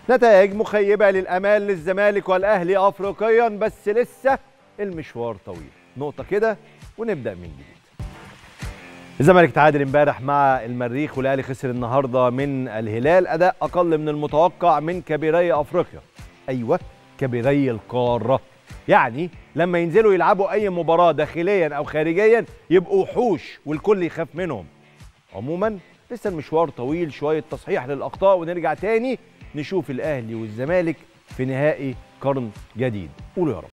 نتائج مخيبة للأمال للزمالك والأهلي أفريقيا بس لسه المشوار طويل نقطة كده ونبدأ من جديد الزمالك تعادل امبارح مع المريخ والاهلي خسر النهارده من الهلال اداء اقل من المتوقع من كبيري افريقيا ايوه كبيري القاره يعني لما ينزلوا يلعبوا اي مباراه داخليا او خارجيا يبقوا وحوش والكل يخاف منهم عموما لسه المشوار طويل شويه تصحيح للاخطاء ونرجع تاني نشوف الاهلي والزمالك في نهائي قرن جديد قولوا يا رب